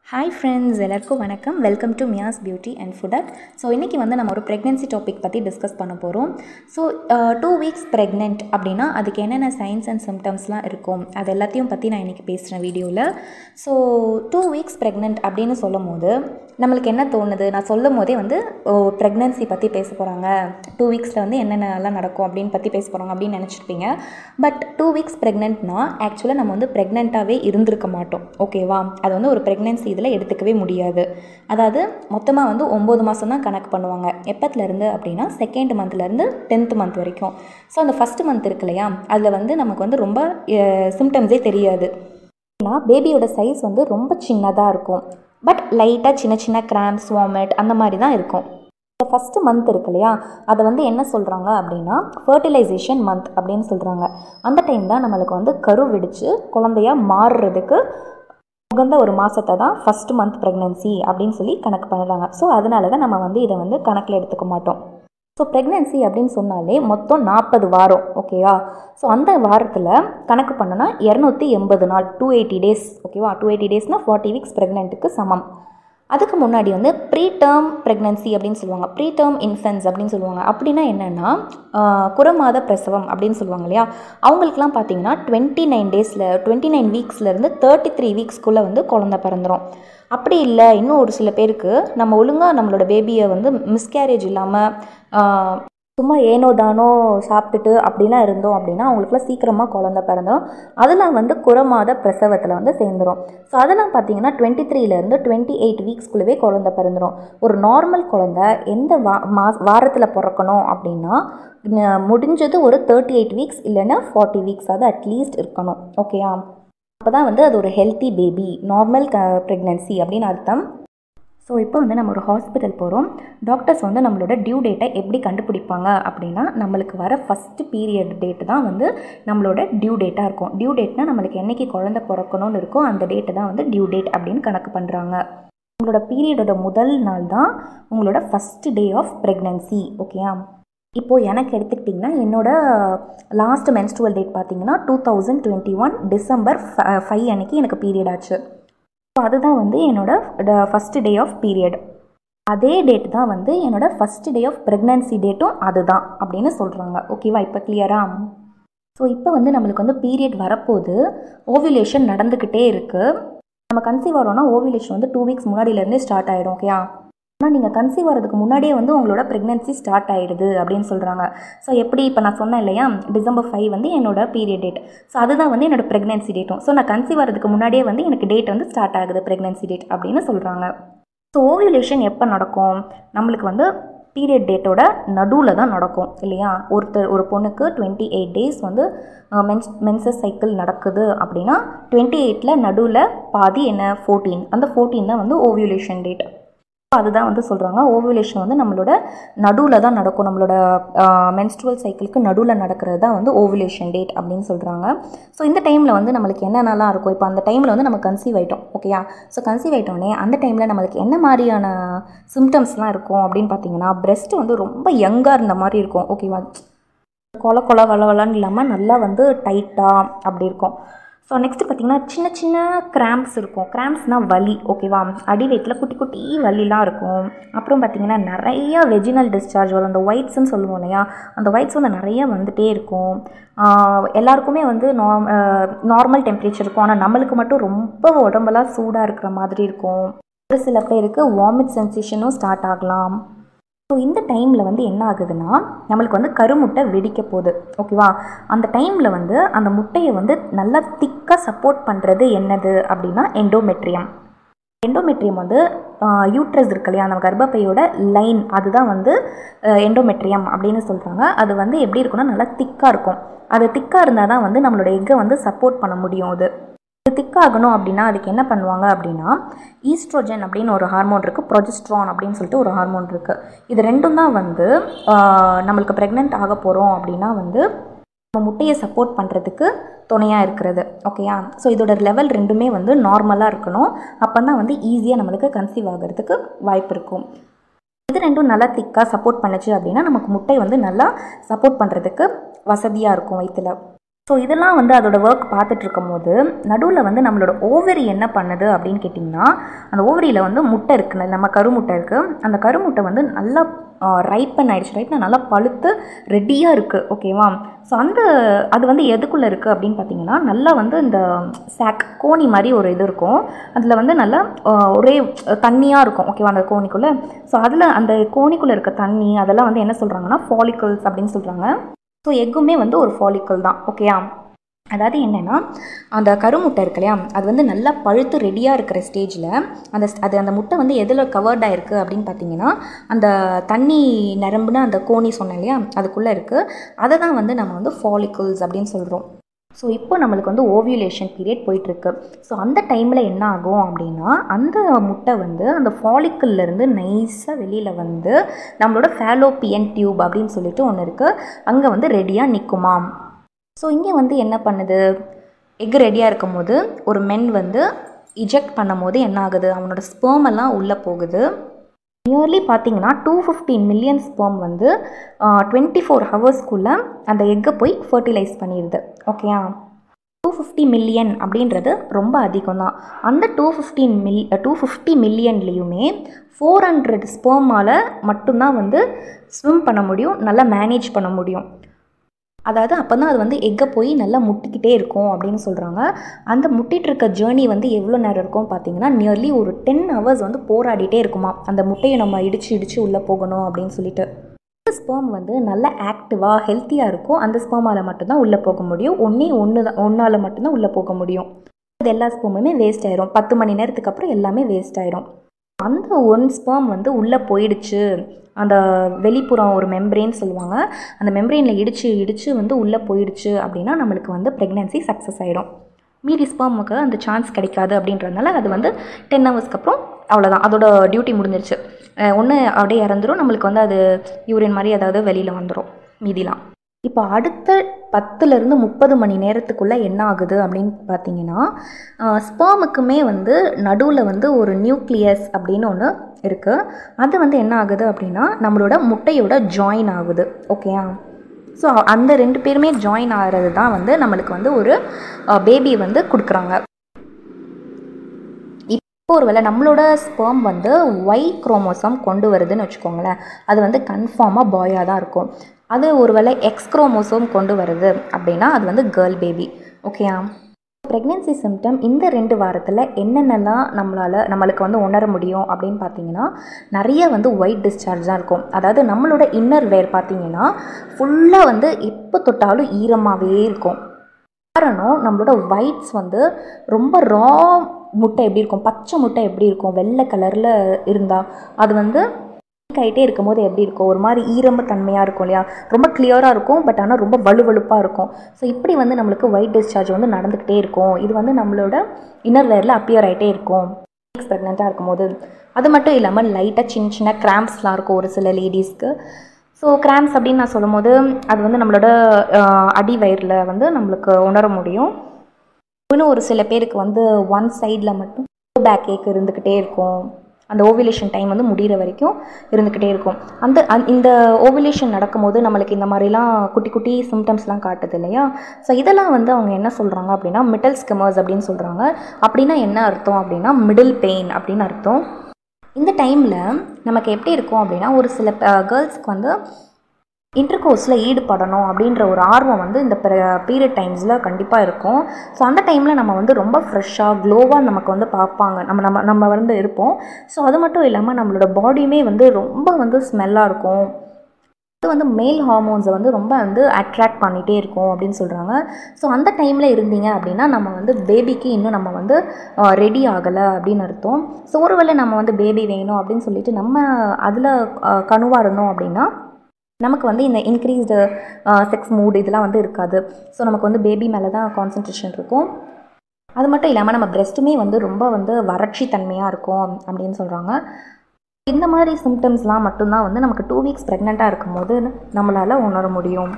hi friends எல்லாருக்கும் வணக்கம் welcome to Mia's beauty and food at so இன்றைக்கி வந்து நம்ம ஒரு ப்ரெக்னென்சி டாபிக் பற்றி டிஸ்கஸ் பண்ண போகிறோம் ஸோ டூ வீக்ஸ் ப்ரெக்னென்ட் அப்படின்னா அதுக்கு என்னென்ன சைன்ஸ் அண்ட் சிம்டம்ஸ்லாம் இருக்கும் அது எல்லாத்தையும் பற்றி நான் இன்றைக்கி பேசுகிறேன் வீடியோவில் ஸோ டூ வீக்ஸ் ப்ரெக்னென்ட் அப்படின்னு சொல்லும் போது நம்மளுக்கு என்ன தோணுது நான் சொல்லும் போதே வந்து ஓ ப்ரெக்னென்சி பற்றி பேச போகிறாங்க டூ வீக்ஸில் வந்து என்னென்னலாம் நடக்கும் அப்படின்னு பற்றி பேச போகிறாங்க அப்படின்னு நினச்சிருப்பீங்க பட் டூ வீக்ஸ் ப்ரெக்னென்ட்னா ஆக்சுவலாக நம்ம வந்து ப்ரெக்னெண்ட்டாகவே இருந்திருக்க மாட்டோம் ஓகேவா அது வந்து ஒரு ப்ரெக்னென்சி இதில் எடுத்துக்கவே முடியாது அதாவது மொத்தமாக வந்து ஒம்பது மாதம் தான் கணக்கு பண்ணுவாங்க எப்பத்துலேருந்து அப்படின்னா செகண்ட் மந்த்லேருந்து டென்த் மந்த் வரைக்கும் ஸோ அந்த ஃபஸ்ட் மந்த் இருக்கு இல்லையா அதில் வந்து நமக்கு வந்து ரொம்ப சிம்டம்ஸே தெரியாது ஏன்னா பேபியோட சைஸ் வந்து ரொம்ப சின்னதாக இருக்கும் பட் லைட்டாக சின்ன சின்ன கிராம்ஸ் வாமிட் அந்த மாதிரி தான் இருக்கும் இந்த ஃபஸ்ட்டு மந்த் இருக்கு இல்லையா அதை வந்து என்ன சொல்கிறாங்க அப்படின்னா ஃபர்டிலைசேஷன் மந்த் அப்படின்னு சொல்கிறாங்க அந்த டைம் தான் நம்மளுக்கு வந்து கரு வெடித்து குழந்தையா மாறுறதுக்கு உகந்த ஒரு மாதத்தை தான் ஃபஸ்ட் மந்த் ப்ரெக்னென்சி அப்படின்னு சொல்லி கணக்கு பண்ணுறாங்க ஸோ அதனால தான் நம்ம வந்து இதை வந்து கணக்கில் எடுத்துக்க மாட்டோம் ஸோ ப்ரெக்னென்சி அப்படின்னு சொன்னாலே மொத்தம் நாற்பது வாரம் ஓகேவா ஸோ அந்த வாரத்தில் கணக்கு பண்ணோன்னா இரநூத்தி எண்பது நாள் டூ எயிட்டி டேஸ் ஓகேவா டூ எயிட்டி டேஸ்னால் ஃபார்ட்டி வீக்ஸ் ப்ரெக்னென்ட்டுக்கு சமம் அதுக்கு முன்னாடி வந்து ப்ரீ டேர்ம் ப்ரெக்னென்சி அப்படின்னு சொல்லுவாங்க ப்ரீ டேர்ம் இன்ஃபென்ஸ் அப்படின்னு சொல்லுவாங்க அப்படின்னா என்னென்னா குறமாத பிரசவம் அப்படின்னு சொல்லுவாங்க இல்லையா அவங்களுக்குலாம் பார்த்தீங்கன்னா டுவெண்ட்டி நைன் டேஸில் டுவெண்ட்டி நைன் வீக்ஸ்லேருந்து தேர்ட்டி த்ரீ வீக்ஸ்க்குள்ளே வந்து குழந்த பிறந்துடும் அப்படி இல்லை இன்னும் ஒரு சில பேருக்கு நம்ம ஒழுங்காக நம்மளோட பேபியை வந்து மிஸ்கேரேஜ் இல்லாமல் சும்மா ஏனோ தானோ சாப்பிட்டுட்டு அப்படிலாம் இருந்தோம் அப்படின்னா அவங்களுக்குலாம் சீக்கிரமாக குழந்த பிறந்துடும் அதெல்லாம் வந்து குறமாத பிரசவத்தில் வந்து சேர்ந்துடும் ஸோ அதெல்லாம் பார்த்தீங்கன்னா டுவெண்ட்டி த்ரீலேருந்து டுவெண்ட்டி எயிட் வீக்ஸ்குள்ளவே குழந்த பிறந்துடும் ஒரு நார்மல் குழந்த எந்த வா மா வாரத்தில் பிறக்கணும் அப்படின்னா முடிஞ்சது ஒரு தேர்ட்டி எயிட் வீக்ஸ் இல்லைன்னா ஃபார்ட்டி வீக்ஸ் அது அட்லீஸ்ட் இருக்கணும் ஓகேயா அப்போ தான் வந்து அது ஒரு ஹெல்த்தி பேபி நார்மல் க ப்ரெக்னென்சி அப்படின்னு அர்த்தம் ஸோ இப்போ வந்து நம்ம ஒரு ஹாஸ்பிட்டல் போகிறோம் டாக்டர்ஸ் வந்து நம்மளோட டியூ டேட்டை எப்படி கண்டுபிடிப்பாங்க அப்படின்னா நம்மளுக்கு வர ஃபஸ்ட்டு பீரியட் டேட்டு தான் வந்து நம்மளோட டியூ டேட்டாக இருக்கும் டியூ டேட்னா நம்மளுக்கு என்றைக்கு குழந்த பிறக்கணும்னு இருக்கோ அந்த டேட்டு தான் வந்து டியூ டேட் அப்படின்னு கணக்கு பண்ணுறாங்க உங்களோட பீரியடோட முதல் நாள் தான் உங்களோட ஃபஸ்ட்டு டே ஆஃப் ப்ரெக்னென்சி ஓகேயா இப்போது எனக்கு எடுத்துக்கிட்டிங்கன்னா என்னோட லாஸ்ட் மென்ஸ்ட்ருவல் டேட் பார்த்தீங்கன்னா two thousand twenty one December five அன்னைக்கு எனக்கு பீரியட் ஆச்சு ஸோ அதுதான் வந்து என்னோடய ஃபஸ்ட்டு டே ஆஃப் பீரியட் அதே டேட் தான் வந்து என்னோடய ஃபஸ்ட்டு டே ஆஃப் ப்ரெக்னன்சி டேட்டும் அதுதான் அப்படின்னு சொல்கிறாங்க ஓகேவா இப்போ கிளியரா ஸோ இப்போ வந்து நம்மளுக்கு வந்து பீரியட் வரப்போது ஓவிலேஷன் நடந்துக்கிட்டே இருக்குது நம்ம கன்சீவ் ஆகிறோம்னா ஓவிலேஷன் வந்து டூ வீக்ஸ் முன்னாடியிலேருந்தே ஸ்டார்ட் ஆகிடும் ஓகேயா ஆனால் நீங்கள் கன்சீவ் ஆகிறதுக்கு முன்னாடியே வந்து உங்களோட ப்ரெக்னென்சி ஸ்டார்ட் ஆகிடுது அப்படின்னு சொல்கிறாங்க ஸோ எப்படி இப்போ நான் சொன்னேன் இல்லையா டிசம்பர் ஃபைவ் வந்து என்னோட பீரியட் டேட் ஸோ அதுதான் வந்து என்னோட ப்ரெக்னென்சி டேட்டும் ஸோ நான் கன்சீவ் ஆகிறதுக்கு முன்னாடியே வந்து எனக்கு டேட் வந்து ஸ்டார்ட் ஆகுது ப்ரெக்னென்சி டேட் அப்படின்னு சொல்கிறாங்க ஸோ ஓவியுலேஷன் எப்போ நடக்கும் நம்மளுக்கு வந்து பீரியட் டேட்டோட நடுவில் தான் நடக்கும் இல்லையா ஒருத்தர் ஒரு பொண்ணுக்கு டுவெண்ட்டி எயிட் டேஸ் வந்து மென்ஸ் மென்சஸ் சைக்கிள் நடக்குது அப்படின்னா டுவெண்ட்டி எயிட்டில் நடுவில் பாதி என்ன ஃபோர்டீன் அந்த ஃபோர்டீன் தான் வந்து ஓவியுலேஷன் டேட் அதுதான் வந்து சொல்கிறாங்க ஓவியுலேஷன் வந்து நம்மளோட நடுவில் தான் நடக்கும் நம்மளோட மென்ஸ்ட்ருவல் சைக்கிளுக்கு நடுவில் நடக்கிறது தான் வந்து ஓவிலேஷன் டேட் அப்படின்னு சொல்கிறாங்க ஸோ இந்த டைமில் வந்து நம்மளுக்கு என்னென்னலாம் இருக்கும் இப்போ அந்த டைமில் வந்து நம்ம கன்சீவ் ஆகிட்டோம் ஓகேயா ஸோ கன்சீவ் ஆகிட்டோன்னே அந்த டைமில் நம்மளுக்கு என்ன மாதிரியான சிம்டம்ஸ்லாம் இருக்கும் அப்படின்னு பார்த்தீங்கன்னா பிரெஸ்ட் வந்து ரொம்ப யங்காக இருந்த மாதிரி இருக்கும் ஓகேவா கொல கொல வளவலான்னு இல்லாமல் நல்லா வந்து டைட்டாக அப்படி இருக்கும் ஸோ நெக்ஸ்ட்டு பார்த்திங்கன்னா சின்ன சின்ன கிராம்ப்ஸ் இருக்கும் கிராம்ப்ஸ்னால் வலி ஓகேவா அடி வயிற்றில் குட்டி குட்டி வலிலாம் இருக்கும் அப்புறம் பார்த்திங்கன்னா நிறையா வெஜினல் டிஸ்சார்ஜ் வரும் அந்த ஒயிட்ஸ்ன்னு சொல்லுவோம் இல்லையா அந்த ஒயிட்ஸ் வந்து நிறைய வந்துகிட்டே இருக்கும் எல்லாருக்குமே வந்து நார்மல் டெம்பரேச்சர் இருக்கும் ஆனால் நம்மளுக்கு மட்டும் ரொம்ப உடம்பெல்லாம் சூடாக இருக்கிற மாதிரி இருக்கும் ஒரு சில பேருக்கு வாமிட் சென்சேஷனும் ஸ்டார்ட் ஆகலாம் ஸோ இந்த டைமில் வந்து என்ன ஆகுதுன்னா நம்மளுக்கு வந்து கருமுட்டை வெடிக்க போகுது ஓகேவா அந்த டைமில் வந்து அந்த முட்டையை வந்து நல்லா திக்காக சப்போர்ட் பண்ணுறது என்னது அப்படின்னா எண்டோமெட்ரியம் எண்டோமெட்ரியம் வந்து யூட்ரஸ் இருக்கு இல்லையா அந்த கர்ப்பப்பையோட லைன் அதுதான் வந்து எண்டோமெட்ரியம் அப்படின்னு சொல்கிறாங்க அது வந்து எப்படி இருக்குன்னா நல்லா திக்காக இருக்கும் அது திக்காக இருந்தால் தான் வந்து நம்மளோட எக்கை வந்து சப்போர்ட் பண்ண முடியும் அது திக்காகணும் அப்படின்னா அதுக்கு என்ன பண்ணுவாங்க அப்படின்னா ஈஸ்ட்ரோஜன் அப்படின்னு ஒரு ஹார்மோன் இருக்குது ப்ரொஜெஸ்ட்ரான் அப்படின்னு சொல்லிட்டு ஒரு ஹார்மோன் இருக்குது இது ரெண்டும் தான் வந்து நம்மளுக்கு ப்ரெக்னென்ட் ஆக போகிறோம் அப்படின்னா வந்து நம்ம முட்டையை சப்போர்ட் பண்ணுறதுக்கு துணையாக இருக்கிறது ஓகேயா ஸோ இதோட லெவல் ரெண்டுமே வந்து நார்மலாக இருக்கணும் அப்போ தான் வந்து ஈஸியாக நம்மளுக்கு கன்சீவ் ஆகிறதுக்கு வாய்ப்பு இருக்கும் இது ரெண்டும் நல்லா திக்காக சப்போர்ட் பண்ணுச்சு அப்படின்னா நமக்கு முட்டை வந்து நல்லா சப்போர்ட் பண்ணுறதுக்கு வசதியாக இருக்கும் வயிற்றில் ஸோ இதெல்லாம் வந்து அதோட ஒர்க் பார்த்துட்டு இருக்கும்போது நடுவில் வந்து நம்மளோட ஓவரி என்ன பண்ணுது அப்படின்னு கேட்டிங்கன்னா அந்த ஓவரியில் வந்து முட்டை இருக்குல்ல நம்ம கருமுட்டை இருக்குது அந்த கருமுட்டை வந்து நல்லா ரைப்பன் ஆயிடுச்சு ரைட்னா நல்லா பழுத்து ரெடியாக இருக்குது ஓகேவா ஸோ அந்த அது வந்து எதுக்குள்ளே இருக்குது அப்படின்னு பார்த்தீங்கன்னா நல்லா வந்து இந்த சாக் கோணி மாதிரி ஒரு இது இருக்கும் அதில் வந்து நல்லா ஆஹ், ஒரே தண்ணியாக இருக்கும் ஓகேவா அந்த கோணிக்குள்ளே ஸோ அதில் அந்த கோணிக்குள்ளே இருக்க தண்ணி அதெல்லாம் வந்து என்ன சொல்கிறாங்கன்னா ஃபாலிகல்ஸ் அப்படின்னு சொல்கிறாங்க ஸோ எக்குமே வந்து ஒரு ஃபாலிக்கல் தான் ஓகேயா அதாவது என்னென்னா அந்த கருமுட்டை இருக்கு இல்லையா அது வந்து நல்லா பழுத்து ரெடியாக இருக்கிற ஸ்டேஜில் அந்த அது அந்த முட்டை வந்து எதில் கவர்டாக இருக்குது அப்படின்னு பார்த்தீங்கன்னா அந்த தண்ணி நிரம்புன அந்த கோணி சொன்னேன் இல்லையா அதுக்குள்ளே இருக்குது அதை தான் வந்து நம்ம வந்து ஃபாலிக்கல்ஸ் அப்படின்னு சொல்கிறோம் ஸோ இப்போ நம்மளுக்கு வந்து ஓவியுலேஷன் பீரியட் போயிட்டுருக்கு ஸோ அந்த டைமில் என்ன ஆகும் அப்படின்னா அந்த முட்டை வந்து அந்த ஃபாலிக்கல்லேருந்து நைஸாக வெளியில் வந்து நம்மளோட ஃபேலோப்பியன் டியூப் அப்படின்னு சொல்லிட்டு ஒன்று இருக்குது அங்கே வந்து ரெடியாக நிற்குமாம் ஸோ இங்கே வந்து என்ன பண்ணுது எக் ரெடியாக இருக்கும் போது ஒரு மென் வந்து இஜெக்ட் பண்ணும் போது என்ன ஆகுது அவனோட sperm எல்லாம் உள்ளே போகுது நியர்லி பார்த்தீங்கன்னா டூ ஃபிஃப்டீன் மில்லியன் ஸ்பெர்ம் வந்து டுவெண்ட்டி ஃபோர் ஹவர்ஸ்க்குள்ளே அந்த எக்கை போய் ஃபர்டிலைஸ் பண்ணிடுது ஓகேயா டூ ஃபிஃப்டி மில்லியன் அப்படின்றது ரொம்ப அதிகம் தான் அந்த two fifteen mil two fifty மில்லியன்லேயுமே ஃபோர் ஹண்ட்ரட் ஸ்பெர்மால் மட்டும்தான் வந்து ஸ்விம் பண்ண முடியும் நல்லா மேனேஜ் பண்ண முடியும் அதாவது அப்போ தான் அது வந்து எக்கை போய் நல்லா முட்டிக்கிட்டே இருக்கும் அப்படின்னு சொல்கிறாங்க அந்த முட்டிட்டு இருக்க ஜேர்னி வந்து எவ்வளோ நேரம் இருக்கும் பார்த்தீங்கன்னா நியர்லி ஒரு டென் ஹவர்ஸ் வந்து போராடிட்டே இருக்குமா அந்த முட்டையை நம்ம இடித்து இடித்து உள்ளே போகணும் அப்படின்னு சொல்லிட்டு அந்த ஸ்பெர்ம் வந்து நல்ல ஆக்டிவாக ஹெல்த்தியாக இருக்கும் அந்த ஸ்பெர்மால் மட்டும்தான் உள்ளே போக முடியும் ஒன்றே ஒன்று தான் ஒன்றால் மட்டும்தான் உள்ளே போக முடியும் அது எல்லா ஸ்பெர்முமே வேஸ்ட் ஆயிரும் பத்து மணி நேரத்துக்கு அப்புறம் எல்லாமே வேஸ்ட் ஆயிரும் அந்த ஒன் ஸ்பெர்ம் வந்து உள்ளே போயிடுச்சு அந்த வெளிப்புறம் ஒரு மெம்பரேன் சொல்லுவாங்க அந்த மெம்பரேனில் இடித்து இடித்து வந்து உள்ளே போயிடுச்சு அப்படின்னா நம்மளுக்கு வந்து ப்ரெக்னென்சி சக்ஸஸ் ஆகிடும் மீதி ஸ்பெர்முக்கு அந்த சான்ஸ் கிடைக்காது அப்படின்றதுனால அது வந்து டென் ஹவர்ஸ்க்கு அப்புறம் அவ்வளோதான் அதோட டியூட்டி முடிஞ்சிருச்சு ஒன்று அப்படியே இறந்துரும் நம்மளுக்கு வந்து அது யூரின் மாதிரி ஏதாவது வெளியில் வந்துடும் மீதிலாம் இப்போ அடுத்த பத்துலேருந்து முப்பது மணி நேரத்துக்குள்ளே என்ன ஆகுது அப்படின்னு பார்த்தீங்கன்னா ஸ்பேமுக்குமே வந்து நடுவில் வந்து ஒரு நியூக்ளியஸ் அப்படின்னு ஒன்று இருக்குது அது வந்து என்ன ஆகுது அப்படின்னா நம்மளோட முட்டையோட ஜாயின் ஆகுது ஓகேயா ஸோ அந்த ரெண்டு பேருமே ஜாயின் ஆகிறது தான் வந்து நம்மளுக்கு வந்து ஒரு பேபி வந்து கொடுக்குறாங்க இப்போ ஒருவேளை நம்மளோட ஸ்பெர்ம் வந்து ஒய் குரோமோசோம் கொண்டு வருதுன்னு வச்சுக்கோங்களேன் அது வந்து கன்ஃபார்மாக பாயாக தான் இருக்கும் அது ஒருவேளை எக்ஸ் குரோமோசோம் கொண்டு வருது அப்படின்னா அது வந்து கேர்ள் பேபி ஓகேயா ப்ரெக்னென்சி சிம்டம் இந்த ரெண்டு வாரத்தில் என்னென்னலாம் நம்மளால் நம்மளுக்கு வந்து உணர முடியும் அப்படின்னு பார்த்தீங்கன்னா நிறைய வந்து ஒயிட் டிஸ்சார்ஜ் தான் இருக்கும் அதாவது நம்மளோட இன்னர் வேர் பார்த்தீங்கன்னா ஃபுல்லாக வந்து எப்போ தொட்டாலும் ஈரமாகவே இருக்கும் காரணம் நம்மளோட ஒயிட்ஸ் வந்து ரொம்ப ரா முட்டை எப்படி இருக்கும் பச்சை முட்டை எப்படி இருக்கும் வெள்ளை கலரில் இருந்தால் அது வந்து ஆகிட்டே இருக்கும்போது எப்படி இருக்கும் ஒரு மாதிரி ஈரம தன்மையாக இருக்கும் இல்லையா ரொம்ப கிளியராக இருக்கும் பட் ஆனால் ரொம்ப வலுவழுப்பாக இருக்கும் ஸோ இப்படி வந்து நம்மளுக்கு ஒயிட் டிஸ்சார்ஜ் வந்து நடந்துக்கிட்டே இருக்கும் இது வந்து நம்மளோட இன்னர் வேரில் அப்பியர் ஆகிட்டே இருக்கும் நெக்ஸ்ட் ப்ரெக்னெண்ட்டாக இருக்கும்போது அது மட்டும் இல்லாமல் லைட்டாக சின்ன சின்ன கிராம்ப்ஸ்லாம் இருக்கும் ஒரு சில லேடிஸ்க்கு ஸோ கிராம்ஸ் அப்படின்னு நான் சொல்லும்போது அது வந்து நம்மளோட அஹ், அடி வயிறில் வந்து நம்மளுக்கு உணர முடியும் இன்னும் ஒரு சில பேருக்கு வந்து ஒன் சைடில் மட்டும் பேக் ஏக் இருந்துக்கிட்டே இருக்கும் அந்த ஓவிலேஷன் டைம் வந்து முடிகிற வரைக்கும் இருந்துக்கிட்டே இருக்கும் அந்த அந் இந்த ஓவிலேஷன் நடக்கும்போது நம்மளுக்கு இந்த மாதிரிலாம் குட்டி குட்டி சிம்டம்ஸ்லாம் காட்டுது இல்லையா ஸோ இதெல்லாம் வந்து அவங்க என்ன சொல்கிறாங்க அப்படின்னா மிடல் ஸ்கிமர்ஸ் அப்படின்னு சொல்கிறாங்க அப்படின்னா என்ன அர்த்தம் அப்படின்னா மிடில் பெயின் அப்படின்னு அர்த்தம் இந்த டைமில் நமக்கு எப்படி இருக்கும் அப்படின்னா ஒரு சில கேர்ள்ஸ்க்கு வந்து இன்டர்கோர்ஸில் ஈடுபடணும் அப்படின்ற ஒரு ஆர்வம் வந்து இந்த பீரியட் டைம்ஸில் கண்டிப்பாக இருக்கும் ஸோ அந்த டைமில் நம்ம வந்து ரொம்ப ஃப்ரெஷ்ஷாக க்ளோவாக நமக்கு வந்து பார்ப்பாங்க நம்ம நம்ம நம்ம வந்து இருப்போம் ஸோ அது மட்டும் இல்லாமல் நம்மளோட பாடியுமே வந்து ரொம்ப வந்து ஸ்மெல்லாக இருக்கும் அது வந்து மேல் ஹார்மோன்ஸை வந்து ரொம்ப வந்து அட்ராக்ட் பண்ணிகிட்டே இருக்கும் அப்படின்னு சொல்கிறாங்க ஸோ அந்த டைமில் இருந்தீங்க அப்படின்னா நம்ம வந்து பேபிக்கு இன்னும் நம்ம வந்து ரெடி ஆகலை அப்படின்னு அர்த்தம் ஸோ ஒருவேளை நம்ம வந்து பேபி வேணும் அப்படின்னு சொல்லிட்டு நம்ம அதில் கணுவாக இருந்தோம் அப்படின்னா நமக்கு வந்து இந்த இன்க்ரீஸ்டு செக்ஸ் மூட் இதெல்லாம் வந்து இருக்காது ஸோ நமக்கு வந்து பேபி மேலே தான் கான்சன்ட்ரேஷன் இருக்கும் அது மட்டும் இல்லாமல் நம்ம பிரெஸ்ட்டுமே வந்து ரொம்ப வந்து வறட்சி தன்மையாக இருக்கும் அப்படின்னு சொல்கிறாங்க இந்த மாதிரி சிம்டம்ஸ்லாம் மட்டும்தான் வந்து நமக்கு டூ வீக்ஸ் ப்ரெக்னெண்ட்டாக இருக்கும்போது நம்மளால் உணர முடியும்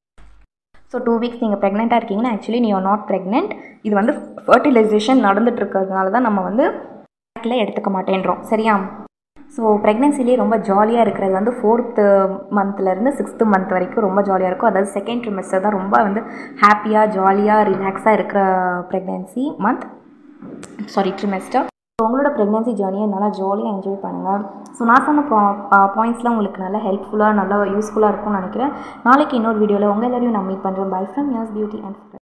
ஸோ டூ வீக்ஸ் நீங்கள் ப்ரெக்னெண்ட்டாக இருக்கீங்கன்னா ஆக்சுவலி நீ நாட் ப்ரெக்னென்ட் இது வந்து ஃபர்டிலைசேஷன் நடந்துட்டு இருக்கிறதுனால தான் நம்ம வந்து பேக்கில் எடுத்துக்க மாட்டேன்றோம் சரியா ஸோ ப்ரெக்னென்சிலே ரொம்ப ஜாலியாக இருக்கிறது வந்து ஃபோர்த்து மந்த்லேருந்து சிக்ஸ்த்து மந்த் வரைக்கும் ரொம்ப ஜாலியாக இருக்கும் அதாவது செகண்ட் ட்ரிமெஸ்டர் தான் ரொம்ப வந்து ஹாப்பியாக ஜாலியாக ரிலாக்ஸாக இருக்கிற pregnancy month sorry trimester so உங்களோட ப்ரெக்னென்சி ஜேர்னியை நல்லா ஜாலியாக என்ஜாய் பண்ணுங்கள் ஸோ நான் சொன்ன பாயிண்ட்ஸ்லாம் உங்களுக்கு நல்லா ஹெல்ப்ஃபுல்லாக நல்லா யூஸ்ஃபுல்லாக இருக்கும்னு நினைக்கிறேன் நாளைக்கு இன்னொரு வீடியோவில் உங்கள் எல்லாரையும் நான் மீட் பண்ணுறேன் பை ஃப்ரம் யாஸ் பியூட்டி அண்ட்